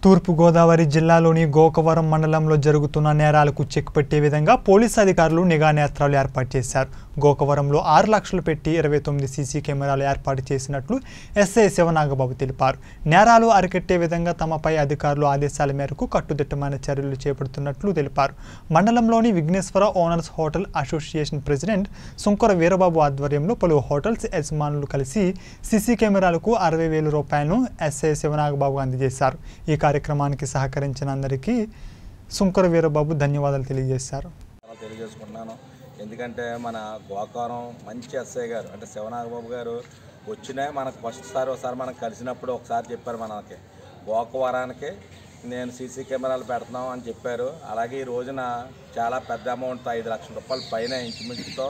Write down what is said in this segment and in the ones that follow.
తూర్పుగోదావరి జిల్లాలోని గోకవరం మండలంలో జరుగుతున్న నేరాలకు చెక్ పెట్టే విధంగా పోలీసు అధికారులు నిఘా నేత్రాలు ఏర్పాటు చేశారు గోకవరంలో ఆరు లక్షలు పెట్టి ఇరవై తొమ్మిది సీసీ కెమెరాలు ఏర్పాటు చేసినట్లు ఎస్ఐ శివనాగబాబు తెలిపారు నేరాలు అరికట్టే విధంగా తమపై అధికారులు ఆదేశాల మేరకు కట్టుదిట్టమైన చర్యలు చేపడుతున్నట్లు తెలిపారు మండలంలోని Vighneshwara owners hotel association president Sunkara Veerababu ఆధ్వర్యంలో పలు హోటల్స్ యజమానులు కలిసి సీసీ కెమెరాలకు అరవై వేల రూపాయలను ఎస్ఐ శివనాగబాబు అందజేశారు ఈ కార్యక్రమానికి సహకరించిన అందరికీ సుంకర వీరబాబు ధన్యవాదాలు తెలియజేశారు చాలా తెలియజేసుకుంటున్నాను ఎందుకంటే మన గోకారం మంచి ఎస్ఐ గారు అంటే శివనాగబాబు గారు వచ్చినా మనకు ఫస్ట్ సారి ఒకసారి మనం కలిసినప్పుడు ఒకసారి చెప్పారు మనకి గోకవరానికి నేను సీసీ కెమెరాలు పెడుతున్నాం అని చెప్పారు అలాగే ఈ రోజున చాలా పెద్ద అమౌంట్ ఐదు లక్షల రూపాయల పైన ఇంచుమించుతో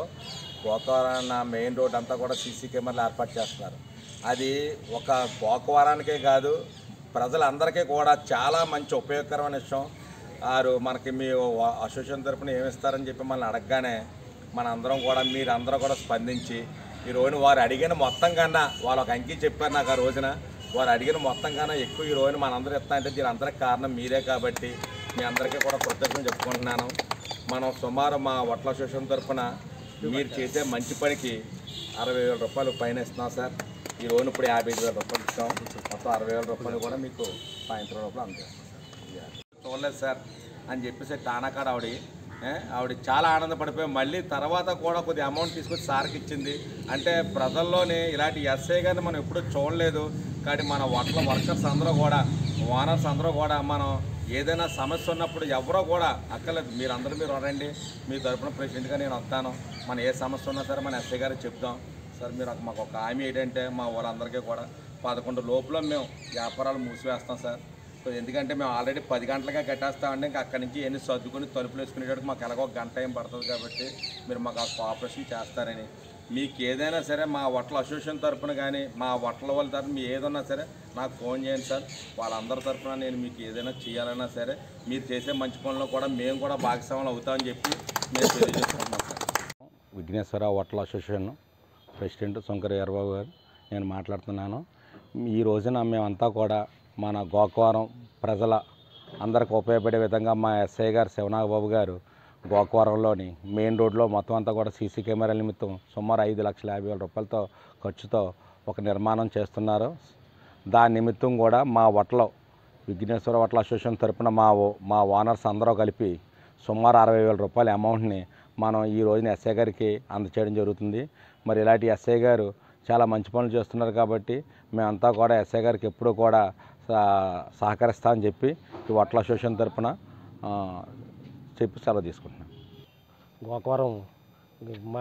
గోకవరం మెయిన్ రోడ్ అంతా కూడా సీసీ కెమెరాలు ఏర్పాటు చేస్తున్నారు అది ఒక గోకవరానికే కాదు ప్రజలందరికీ కూడా చాలా మంచి ఉపయోగకరమైన విషయం వారు మనకి మీ అసోసియేషన్ తరపున ఏమి ఇస్తారని చెప్పి మనల్ని అడగగానే మనందరం కూడా మీరందరూ కూడా స్పందించి ఈ రోజున వారు అడిగిన మొత్తం కన్నా వాళ్ళు ఒక అంకి చెప్పారు నాకు ఆ రోజున వారు అడిగిన మొత్తం కన్నా ఎక్కువ ఈ రోజున మనందరూ ఇస్తా అంటే దీని అందరికి కారణం మీరే కాబట్టి మీ అందరికీ కూడా కృతజ్ఞతలు చెప్పుకుంటున్నాను మనం సుమారు మా వట్ల అసోసియేషన్ తరపున మీరు చేసే మంచి పనికి అరవై వేల రూపాయలు పైన ఇస్తున్నాం సార్ ఈ రోజున ఇప్పుడు యాభై ఐదు వేల రూపాయలు ఇస్తాం మొత్తం అరవై వేల రూపాయలు కూడా మీకు సాయంత్రం లోపల అందజేస్తాం చూడలేదు సార్ అని చెప్పేసి టానాకాడ ఆవిడ ఏ, ఆవిడ చాలా ఆనందపడిపోయి మళ్ళీ తర్వాత కూడా కొద్ది అమౌంట్ తీసుకొచ్చి సార్కి ఇచ్చింది అంటే ప్రజల్లోని ఇలాంటి ఎస్ఐ గారిని మనం ఎప్పుడూ చూడలేదు కానీ మన వట్ల వర్కర్స్ అందరూ కూడా ఓనర్స్ అందరూ కూడా మనం ఏదైనా సమస్య ఉన్నప్పుడు ఎవరో కూడా అక్కర్లేదు మీరందరూ మీరు రండి మీ తరపున ప్రెసిడెంట్గా నేను వస్తాను మన ఏ సమస్య ఉన్నా సరే మన ఎస్ఐ గారికి చెప్తాం సార్ మీరు ఒక- మాకు ఒక హామీ ఏంటంటే మా వాళ్ళందరికీ కూడా పదకొండు లోపల మేము వ్యాపారాలు మూసివేస్తాం సార్ సో ఎందుకంటే మేము ఆల్రెడీ పది గంటలుగా కట్టేస్తామంటే ఇంకా అక్కడి నుంచి ఎన్ని సర్దుకొని తలుపులు వేసుకునేటప్పుడు మాకు ఎలాగో ఒక గంట టైం పడుతుంది కాబట్టి మీరు మాకు ఆ కోఆపరేషన్ చేస్తారని మీకు ఏదైనా సరే మా వట్ల అసోసియేషన్ తరపున కానీ మా వట్ల వాళ్ళ తరపున మీ ఏదన్నా సరే నాకు ఫోన్ చేయండి సార్ వాళ్ళందరి తరపున నేను మీకు ఏదైనా చేయాలన్నా సరే మీరు చేసే మంచి పనుల్లో కూడా మేము కూడా భాగస్వాములు అవుతామని చెప్పి మేము తెలియజేసుకుంటున్నాం sir Vighneshwara hotel association president Shankar Errababu garu నేను మాట్లాడుతున్నాను ఈ రోజున మేమంతా కూడా మన గోకవరం ప్రజల అందరికి ఉపయోగపడే విధంగా మా ఎస్ఐ గారు శివనాగబాబు గారు గోకవరంలోని మెయిన్ రోడ్లో మొత్తం అంతా కూడా సీసీ కెమెరాల నిమిత్తం సుమారు ఐదు లక్షల యాభై వేల రూపాయలతో ఖర్చుతో ఒక నిర్మాణం చేస్తున్నారు దాని నిమిత్తం కూడా మా వట్లో విఘ్నేశ్వర వట్ల అసోసియేషన్ తరపున మా ఓ- మా ఓనర్స్ అందరూ కలిపి సుమారు అరవై వేల రూపాయల అమౌంట్ని మనం ఈ రోజున ఎస్ఐ గారికి అందచేయడం జరుగుతుంది మరి ఇలాంటి ఎస్ఐ గారు చాలా మంచి పనులు చేస్తున్నారు కాబట్టి మేమంతా కూడా ఎస్ఐ గారికి ఎప్పుడూ కూడా సహ- సహకరిస్తామని చెప్పి ఈ వట్ల అసోసియేషన్ తరపున ఆ, చెప్పి సెలవు తీసుకుంటున్నాం గోకవరం మా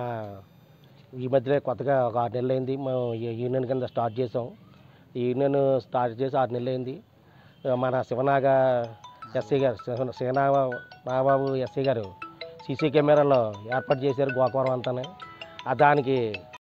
ఈ మధ్యలో కొత్తగా ఒక ఆరు నెలలు అయింది మేము ఈ యూనియన్ కింద స్టార్ట్ చేసాం ఈ యూనియన్ స్టార్ట్ చేసి ఆరు నెలలు అయింది మన Shivanaga SI garu Shiva Shivanaga Nagababu SI garu CC కెమెరాలో ఏర్పాటు చేశారు గోకవరం అంతానే ఆ దానికి